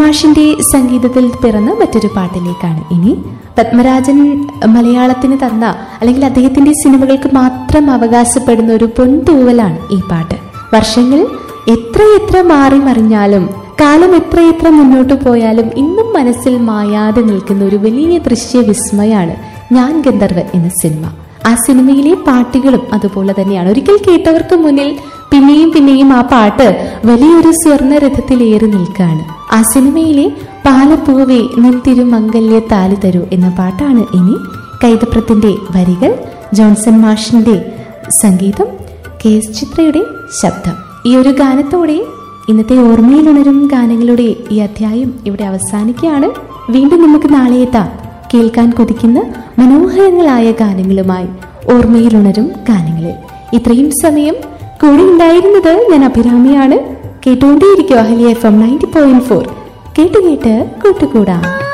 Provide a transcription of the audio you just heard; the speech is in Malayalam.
മാഷിന്റെ സംഗീതത്തിൽ പിറന്ന മറ്റൊരു പാട്ടിലേക്കാണ് ഇനി പത്മരാജൻ മലയാളത്തിന് തന്ന അല്ലെങ്കിൽ അദ്ദേഹത്തിന്റെ സിനിമകൾക്ക് മാത്രം അവകാശപ്പെടുന്ന ഒരു പൊൻതൂവലാണ് ഈ പാട്ട് വർഷങ്ങൾ എത്രയെത്ര മാറി മറിഞ്ഞാലും കാലം എത്രയെത്ര മുന്നോട്ട് പോയാലും ഇന്നും മനസ്സിൽ മായാതെ നിൽക്കുന്ന ഒരു വലിയ ദൃശ്യ വിസ്മയാണ് ഞാൻ ഗന്ധർവൻ എന്ന സിനിമ ആ സിനിമയിലെ പാട്ടുകളും അതുപോലെ തന്നെയാണ് ഒരിക്കൽ കേട്ടവർക്ക് മുന്നിൽ പിന്നെയും പിന്നെയും ആ പാട്ട് വലിയൊരു സ്വർണ്ണരഥത്തിലേറി നിൽക്കുകയാണ് ആ സിനിമയിലെ പാലപ്പൂവേ നിൻ തിരുമംഗല്യ താലി തരൂ എന്ന പാട്ടാണ് ഇനി കൈതപ്രത്തിന്റെ വരികൾ ജോൺസൺ മാഷിന്റെ സംഗീതം കെ എസ് ചിത്രയുടെ ശബ്ദം ഈ ഒരു ഗാനത്തോടെ ഇന്നത്തെ ഓർമ്മയിലുണരും ഗാനങ്ങളുടെ ഈ അധ്യായം ഇവിടെ അവസാനിക്കുകയാണ് വീണ്ടും നമുക്ക് നാളെ എത്താം കേൾക്കാൻ കൊതിക്കുന്ന മനോഹരങ്ങളായ ഗാനങ്ങളുമായി ഓർമ്മയിലുണരും ഗാനങ്ങളിൽ ഇത്രയും സമയം കൂടെ ഉണ്ടായിരുന്നത് ഞാൻ അഭിരാമിയാണ് കേട്ടുകൊണ്ടേയിരിക്കും Ahalya F M ninety point four കേട്ട് കേട്ട് കൂട്ടുകൂടാം